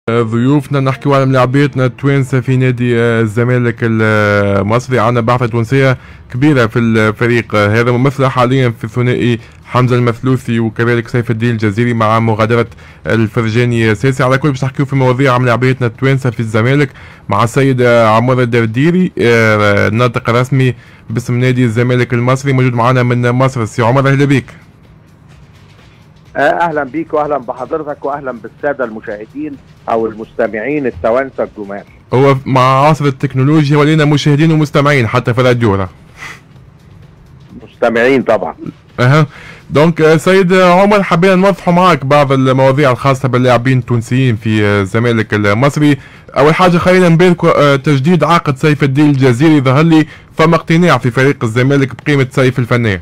ضيوفنا نحكيو على ملاعبيتنا التوانسه في نادي الزمالك المصري عندنا بعثه تونسيه كبيره في الفريق هذا ممثله حاليا في الثنائي حمزه المثلوثي وكذلك سيف الدين الجزيري مع مغادره الفرجاني ساسي على كل باش نحكيو في مواضيع ملاعبيتنا التوانسه في الزمالك مع السيد عمر الدرديري الناطق الرسمي باسم نادي الزمالك المصري موجود معنا من مصر سي عمر اهلا بك اهلا بيك واهلا بحضرتك واهلا بالساده المشاهدين او المستمعين التوانسه الجمال هو مع عصر التكنولوجيا ولينا مشاهدين ومستمعين حتى في الراديو مستمعين طبعا اها دونك سيد عمر حبينا نوضحوا معك بعض المواضيع الخاصه باللاعبين التونسيين في الزمالك المصري اول حاجه خلينا نباركوا تجديد عقد سيف الدين الجزيري ظهر لي فما اقتناع في فريق الزمالك بقيمه سيف الفنان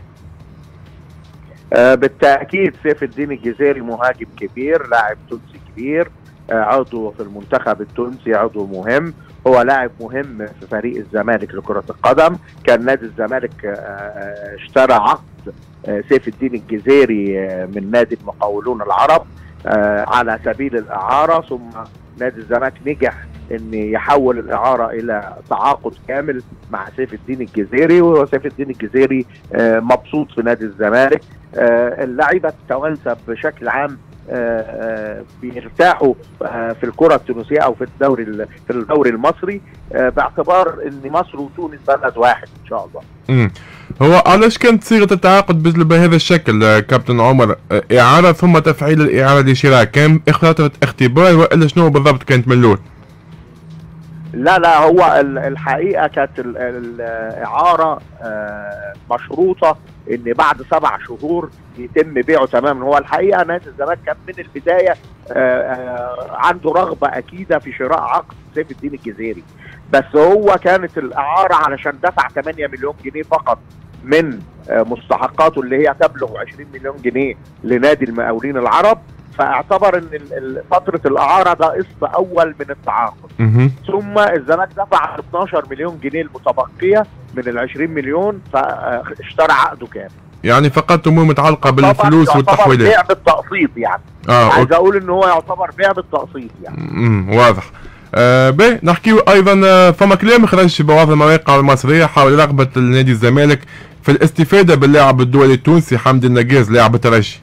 آه بالتاكيد سيف الدين الجزيري مهاجم كبير لاعب تونسي كبير آه عضو في المنتخب التونسي عضو مهم هو لاعب مهم في فريق الزمالك لكره القدم كان نادي الزمالك آه اشترى عقد سيف الدين الجزيري من نادي المقاولون العرب على سبيل الاعاره ثم نادي الزمالك نجح ان يحول الاعاره الى تعاقد كامل مع سيف الدين الجزيري وهو سيف الدين الجزيري مبسوط في نادي الزمالك اللعيبه التوانسه بشكل عام بيرتاحوا في الكره التونسيه او في الدوري في الدوري المصري باعتبار ان مصر وتونس بلد واحد ان شاء الله. امم هو علاش كانت صيغه التعاقد بهذا الشكل كابتن عمر اعاره ثم تفعيل الاعاره لشراء كان فتره اختبار والا شنو بالضبط كانت من الاول؟ لا لا هو الحقيقه كانت الاعاره مشروطه ان بعد سبع شهور يتم بيعه تماما هو الحقيقه نادي الزمالك كان من البدايه عنده رغبه اكيده في شراء عقد سيف الدين الجزيري بس هو كانت الاعاره علشان دفع 8 مليون جنيه فقط من مستحقاته اللي هي تبلغ 20 مليون جنيه لنادي المقاولين العرب فاعتبر ان فتره الاعاره ده قسط اول من التعاقد ثم الزمالك دفع 12 مليون جنيه المتبقيه من ال 20 مليون فاشترى عقده كامل يعني فقط امور متعلقه بالفلوس والتحويلات بيع بالتقسيط يعني اه عايز اقول ان هو يعتبر بيع بالتقسيط يعني امم واضح آه باهي نحكيو ايضا آه فما كلام خرج في بعض المواقع المصريه حول رغبه النادي الزمالك في الاستفاده باللاعب الدولي التونسي حمدي النجاز لاعب الترجي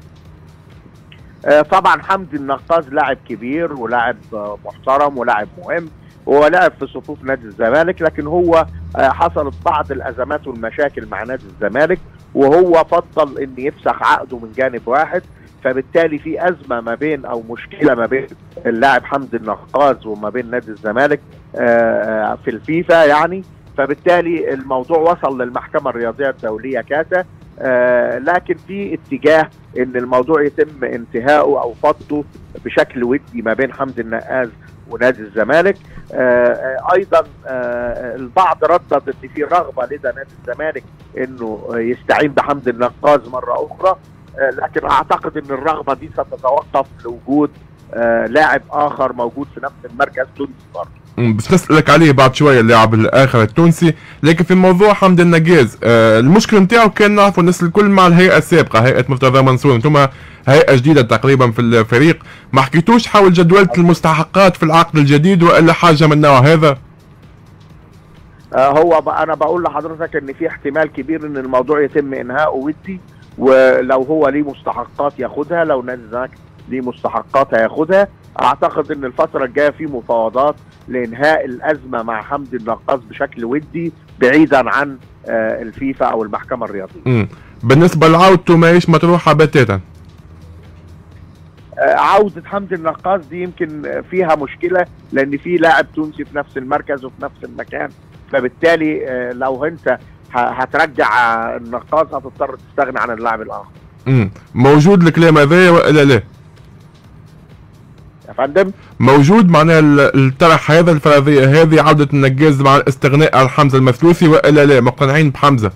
آه طبعا حمدي النقاز لاعب كبير ولاعب آه محترم ولاعب مهم وهو لاعب في صفوف نادي الزمالك لكن هو آه حصلت بعض الازمات والمشاكل مع نادي الزمالك وهو فضل ان يفسخ عقده من جانب واحد فبالتالي في ازمه ما بين او مشكله ما بين اللاعب حمدي النقاز وما بين نادي الزمالك في الفيفا يعني فبالتالي الموضوع وصل للمحكمه الرياضيه الدوليه كاتا آه لكن في اتجاه ان الموضوع يتم انتهائه او فضه بشكل ودي ما بين حمدي النقاز ونادي الزمالك آه ايضا آه البعض ردد ان في رغبه لدى نادي الزمالك انه يستعين بحمدي النقاز مره اخرى لكن اعتقد ان الرغبه دي ستتوقف لوجود لاعب اخر موجود في نفس المركز تونسي برضه بس نسألك عليه بعد شوية اللاعب الآخر التونسي لكن في موضوع حمد النجاز آه المشكلة نتاعو كان نعرفوا الناس الكل مع الهيئة السابقة هيئة مرتضى منصور انتم هيئة جديدة تقريبا في الفريق ما حكيتوش حول جدولة المستحقات في العقد الجديد وإلا حاجة من النوع هذا؟ آه هو انا بقول لحضرتك ان في احتمال كبير ان الموضوع يتم انهائه ودي ولو هو ليه مستحقات ياخدها لو نادي الزمالك ليه مستحقات هياخدها اعتقد ان الفتره الجايه في مفاوضات لانهاء الازمه مع حمدي النقاز بشكل ودي بعيدا عن آه الفيفا او المحكمه الرياضيه. امم بالنسبه لعودته ماهيش مطروحه بتاتا. آه عوده حمدي النقاز دي يمكن فيها مشكله لان في لاعب تونسي في نفس المركز وفي نفس المكان فبالتالي آه لو انت هترجع النقاز هتضطر تستغني عن اللاعب الاخر. امم موجود الكلام هذا ولا لا؟ يا فندم موجود معناها الطرح هذا الفرضيه هذه عوده النجاز مع الاستغناء عن حمزه المثلوثي والا لا مقتنعين بحمزه؟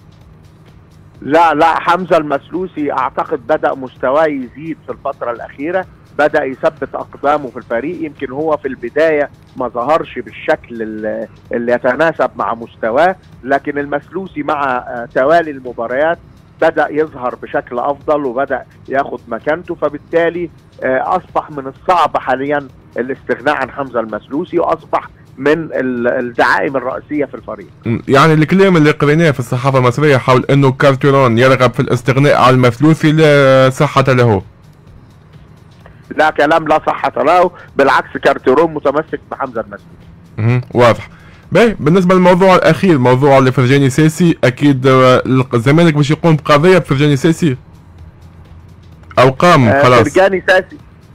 لا لا حمزه المثلوثي اعتقد بدا مستواه يزيد في الفتره الاخيره بدا يثبت اقدامه في الفريق يمكن هو في البدايه ما ظهرش بالشكل اللي يتناسب مع مستواه لكن المثلوثي مع توالي المباريات بدا يظهر بشكل افضل وبدا ياخد مكانته فبالتالي آه، اصبح من الصعب حاليا الاستغناء عن حمزه المسلوسي واصبح من الدعائم الرئيسيه في الفريق. يعني الكلام اللي قريناه في الصحافه المصريه حول انه كارتيرون يرغب في الاستغناء عن المثلوثي لا صحه له. لا كلام لا صحه له، بالعكس كارتيرون متمسك بحمزه المسلوسي. واضح. باهي بالنسبه للموضوع الاخير موضوع لفرجاني ساسي اكيد آه، الزمالك باش يقوم بقضيه بفرجاني ساسي او قام آه، خلاص فرجاني ساسي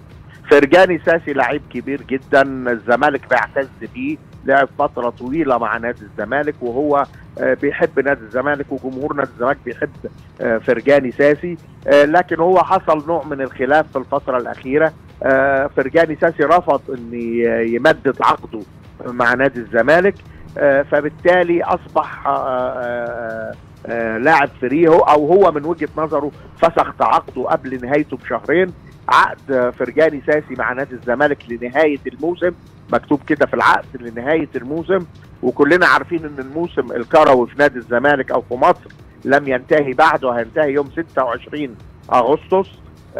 فرجاني ساسي لعيب كبير جدا الزمالك بيعتز بيه لعب فتره طويله مع نادي الزمالك وهو آه، بيحب نادي الزمالك وجمهور نادي الزمالك بيحب فرجاني ساسي لكن هو حصل نوع من الخلاف في الفتره الاخيره فرجاني ساسي رفض ان يمدد عقده مع نادي الزمالك آه، فبالتالي اصبح آه، آه، لاعب فري هو او هو من وجهه نظره فسخ تعاقده قبل نهايته بشهرين عقد فرجاني ساسي مع نادي الزمالك لنهايه الموسم مكتوب كده في العقد لنهايه الموسم وكلنا عارفين ان الموسم الكروي في نادي الزمالك او في مصر لم ينتهي بعده هينتهي يوم 26 اغسطس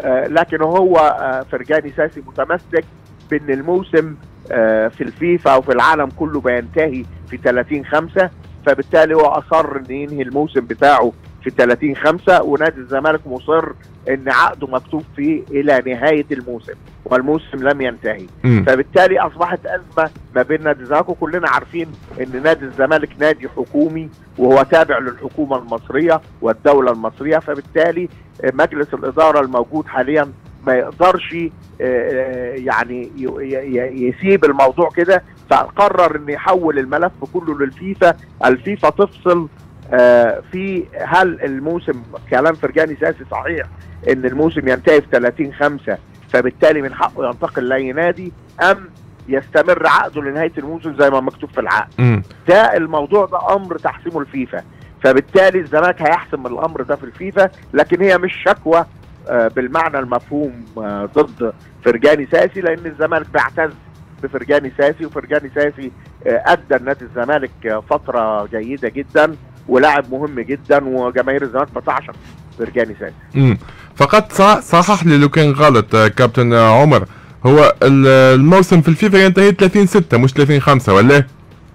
لكن هو فرجاني ساسي متمسك بان الموسم آه، في الفيفا وفي العالم كله بينتهي في 30 5 فبالتالي هو اصر ان ينهي الموسم بتاعه في 30 5 ونادي الزمالك مصر ان عقده مكتوب فيه الى نهايه الموسم والموسم لم ينتهي م. فبالتالي اصبحت ازمه ما بين نادي الزمالك وكلنا عارفين ان نادي الزمالك نادي حكومي وهو تابع للحكومه المصريه والدوله المصريه فبالتالي مجلس الاداره الموجود حاليا ما يقدرش آه، آه، يعني يسيب الموضوع كده فقرر ان يحول الملف كله للفيفا الفيفا تفصل آه، في هل الموسم كلام فرجاني ساسي صحيح ان الموسم ينتهي في 30 5 فبالتالي من حقه ينتقل لاي نادي ام يستمر عقده لنهايه الموسم زي ما مكتوب في العقد ده الموضوع ده امر تحسيمه الفيفا فبالتالي الزمالك هيحسم الامر ده في الفيفا لكن هي مش شكوى آه، بالمعنى المفهوم آه، ضد فرجاني ساسي لان الزمالك بيعتز بفرجاني ساسي وفرجاني ساسي آه، ادى نادي الزمالك فتره جيده جدا ولاعب مهم جدا وجماهير الزمالك بتعشق فرجاني ساسي. امم فقط صحح لي لو كان غلط كابتن عمر هو الموسم في الفيفا ينتهي 30 6 مش 30 5 ولا ايه؟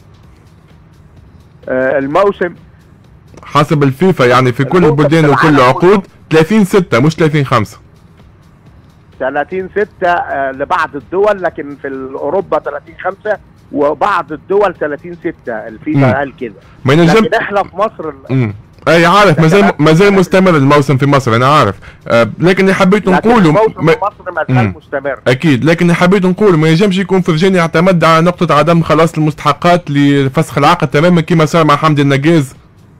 الموسم حسب الفيفا يعني في كل البلدان وكل العقود 30 6 مش 30 5 30 6 لبعض الدول لكن في اوروبا 30 5 وبعض الدول 30 6 الفيفا قال كده ما لكن احنا في مصر مم. اي عارف ما زال ما زال مستمر الموسم في مصر انا عارف آه لكن حبيت نقول الموسم في مصر ما زال مستمر اكيد لكن حبيت نقول ما ينجمش يكون فرجاني اعتمد على نقطه عدم خلاص المستحقات لفسخ العقد تماما كما صار مع حمدي النجاز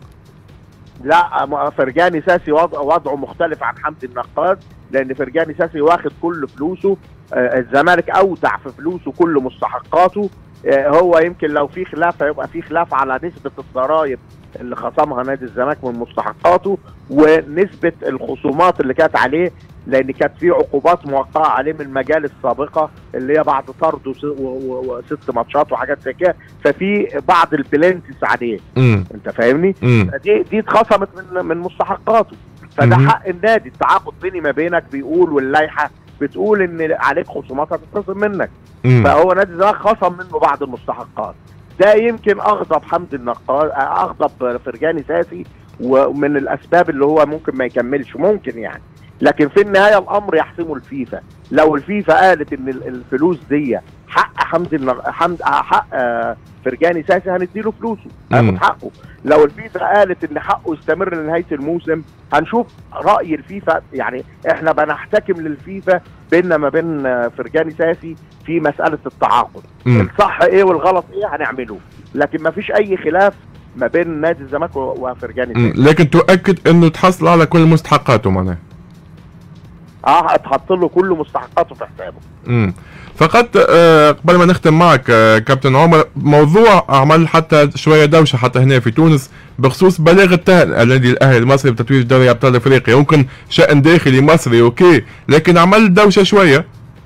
لا فرجاني ساسي وضعه مختلف عن حمدي النقاد لان فرجاني ساسي واخد كل فلوسه آه، الزمالك اودع في فلوسه كل مستحقاته آه، هو يمكن لو في خلاف هيبقى في خلاف على نسبه الضرائب اللي خصمها نادي الزمالك من مستحقاته ونسبه الخصومات اللي كانت عليه لان كانت في عقوبات موقعه عليه من المجال السابقه اللي هي بعد طرد وست ماتشات وحاجات زي كده ففي بعض البلانتس عليه مم. انت فاهمني؟ دي دي اتخصمت من من مستحقاته فده مم. حق النادي التعاقد بيني ما بينك بيقول واللائحه بتقول ان عليك خصومات هتتخصم منك مم. فهو نادي الزمالك خصم منه بعض المستحقات ده يمكن اغضب حمدي النقاد اغضب فرجاني ساسي ومن الاسباب اللي هو ممكن ما يكملش ممكن يعني لكن في النهايه الامر يحسمه الفيفا لو الفيفا قالت ان الفلوس دي حق حمد حمد حق آه، فرجاني ساسي هنديله فلوسه هياخد حقه لو الفيفا قالت ان حقه يستمر لنهايه الموسم هنشوف راي الفيفا يعني احنا بنحتكم للفيفا بيننا ما بين آه، فرجاني ساسي في مساله التعاقد الصح ايه والغلط ايه هنعمله لكن ما فيش اي خلاف ما بين نادي الزمالك وفرجاني ساسي لكن تؤكد انه تحصل على كل مستحقاته معناه اه اتحط له كل مستحقاته في حسابه امم فقط آه قبل ما نختم معك آه كابتن عمر موضوع عمل حتى شويه دوشه حتى هنا في تونس بخصوص بلاغ التهن النادي الاهلي المصري بتتويج دوري ابطال افريقيا يمكن شان داخلي مصري اوكي لكن عمل دوشه شويه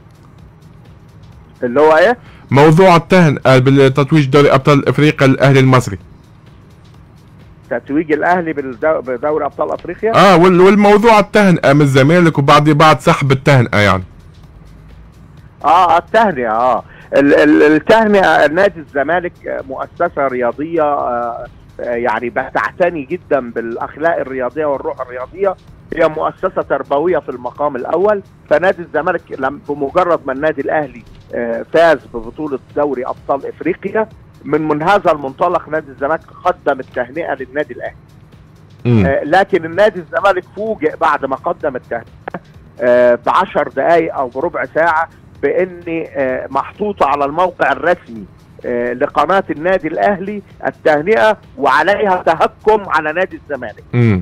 اللي هو ايه؟ موضوع التهن بالتتويج دوري ابطال افريقيا الاهلي المصري تتويج الاهلي بالدو- بدوري ابطال افريقيا اه وال- والموضوع التهنئه من الزمالك وبعد بعد سحب التهنئه يعني اه التهنئه اه ال- ال- التهنئه نادي الزمالك آه، مؤسسه رياضيه آه، آه، يعني بتعتني جدا بالاخلاق الرياضيه والروح الرياضيه هي مؤسسه تربويه في المقام الاول فنادي الزمالك لم بمجرد ما النادي الاهلي آه، فاز ببطوله دوري ابطال افريقيا من من هذا المنطلق نادي الزمالك قدم التهنئه للنادي الاهلي مم. آه، لكن النادي الزمالك فوجئ بعد ما قدم التهنئه بعشر دقائق او بربع ساعه بان آه، محطوطه على الموقع الرسمي آه، لقناه النادي الاهلي التهنئه وعليها تهكم على نادي الزمالك مم.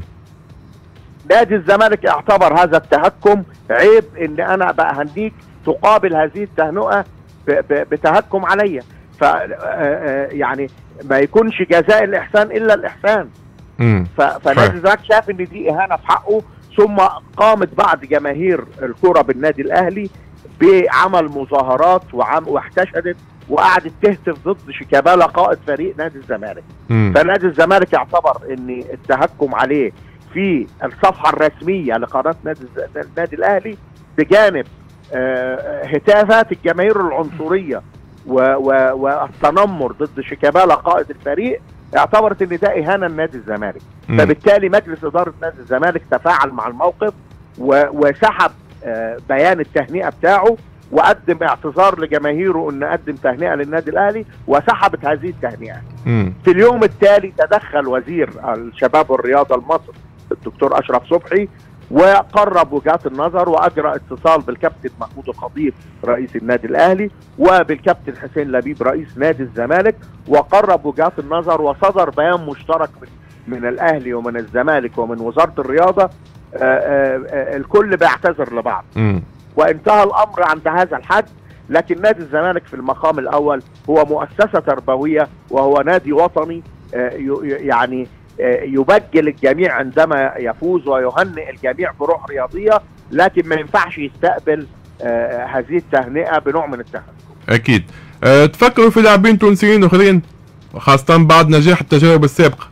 نادي الزمالك اعتبر هذا التهكم عيب ان انا بأهنيك تقابل هذه التهنئه ب- ب- بتهكم عليا ف آه، آه، يعني ما يكونش جزاء الاحسان الا الاحسان مم. ف- فنادي صحيح. الزمالك شاف ان دي اهانه في حقه ثم قامت بعض جماهير الكره بالنادي الاهلي بعمل مظاهرات وعم واحتشدت وقعدت تهتف ضد شيكابالا قائد فريق نادي الزمالك مم. فنادي الزمالك اعتبر ان التهكم عليه في الصفحه الرسميه لقناه نادي الز- النادي الاهلي بجانب آه، هتافات الجماهير العنصريه و- و- والتنمر ضد شيكابالا قائد الفريق اعتبرت ان ده اهانه لنادي الزمالك مم. فبالتالي مجلس اداره نادي الزمالك تفاعل مع الموقف و- وسحب آه، بيان التهنئه بتاعه وقدم اعتذار لجماهيره ان قدم تهنئه للنادي الاهلي وسحبت هذه التهنئه مم. في اليوم التالي تدخل وزير الشباب والرياضه المصري الدكتور اشرف صبحي وقرب وجهات النظر واجرى اتصال بالكابتن محمود الخطيب رئيس النادي الاهلي وبالكابتن حسين لبيب رئيس نادي الزمالك وقرب وجهات النظر وصدر بيان مشترك من من الاهلي ومن الزمالك ومن وزاره الرياضه آه، آه، آه، الكل بيعتذر لبعض مم. وانتهى الامر عند هذا الحد لكن نادي الزمالك في المقام الاول هو مؤسسه تربويه وهو نادي وطني آه، ي- ي- يعني آه، يبجل الجميع عندما يفوز ويهنئ الجميع بروح رياضيه لكن ما ينفعش يستقبل آه، هذه التهنئه بنوع من التهكم اكيد أه تفكروا في لاعبين تونسيين اخرين خاصة بعد نجاح التجارب السابقة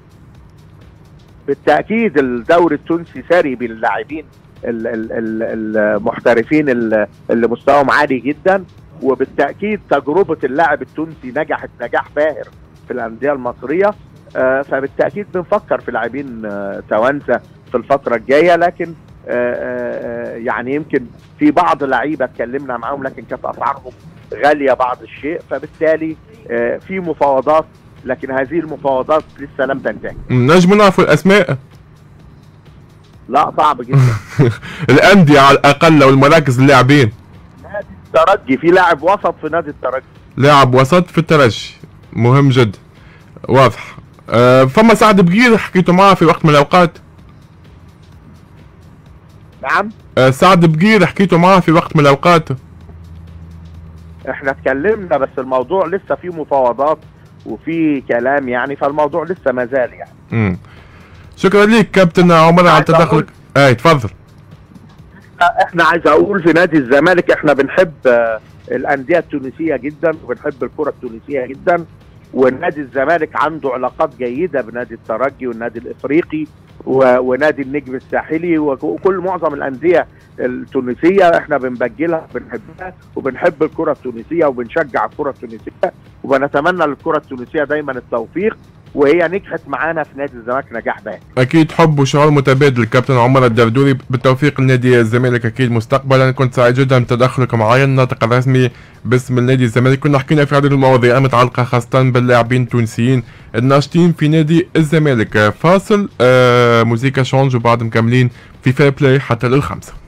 بالتاكيد الدوري التونسي ثري باللاعبين ال- ال- ال- المحترفين ال- اللي مستواهم عالي جدا وبالتاكيد تجربه اللاعب التونسي نجحت نجاح باهر في الانديه المصريه آه، فبالتاكيد بنفكر في لاعبين آه، توانسه في الفتره الجايه لكن آه، آه، آه، يعني يمكن في بعض لعيبه اتكلمنا معاهم لكن كانت اسعارهم غاليه بعض الشيء فبالتالي آه، في مفاوضات لكن هذه المفاوضات لسه لم تنتهي مم. نجم نعرفوا الاسماء لا صعب جدا الاندية على الاقل او المراكز اللاعبين نادي الترجي في لاعب وسط في نادي الترجي لاعب وسط في الترجي مهم جدا واضح أه فما سعد بقير حكيتوا معاه في وقت من الاوقات نعم أه سعد بقير حكيتوا معاه في وقت من الاوقات احنا اتكلمنا بس الموضوع لسه فيه مفاوضات وفي كلام يعني فالموضوع لسه ما زال يعني مم. شكرا لك كابتن عمر على عايز أقول- تدخلك اي تفضل احنا عايز اقول في نادي الزمالك احنا بنحب آه، الانديه التونسيه جدا وبنحب الكره التونسيه جدا ونادي الزمالك عنده علاقات جيده بنادي الترجي والنادي الافريقي و- ونادي النجم الساحلي وك- وكل معظم الانديه التونسيه احنا بنبجلها بنحبها وبنحب الكره التونسيه وبنشجع الكره التونسيه وبنتمنى للكره التونسيه دايما التوفيق وهي نجحت معانا في نادي الزمالك نجاح باهر اكيد حب وشعور متبادل كابتن عمر الدردوري بالتوفيق لنادي الزمالك اكيد مستقبلا كنت سعيد جدا بتدخلك معي الناطق الرسمي باسم النادي الزمالك كنا حكينا في عدد المواضيع المتعلقه خاصه باللاعبين التونسيين الناشطين في نادي الزمالك فاصل آه موزيكا شونج وبعد مكملين في فير بلاي حتى للخمسه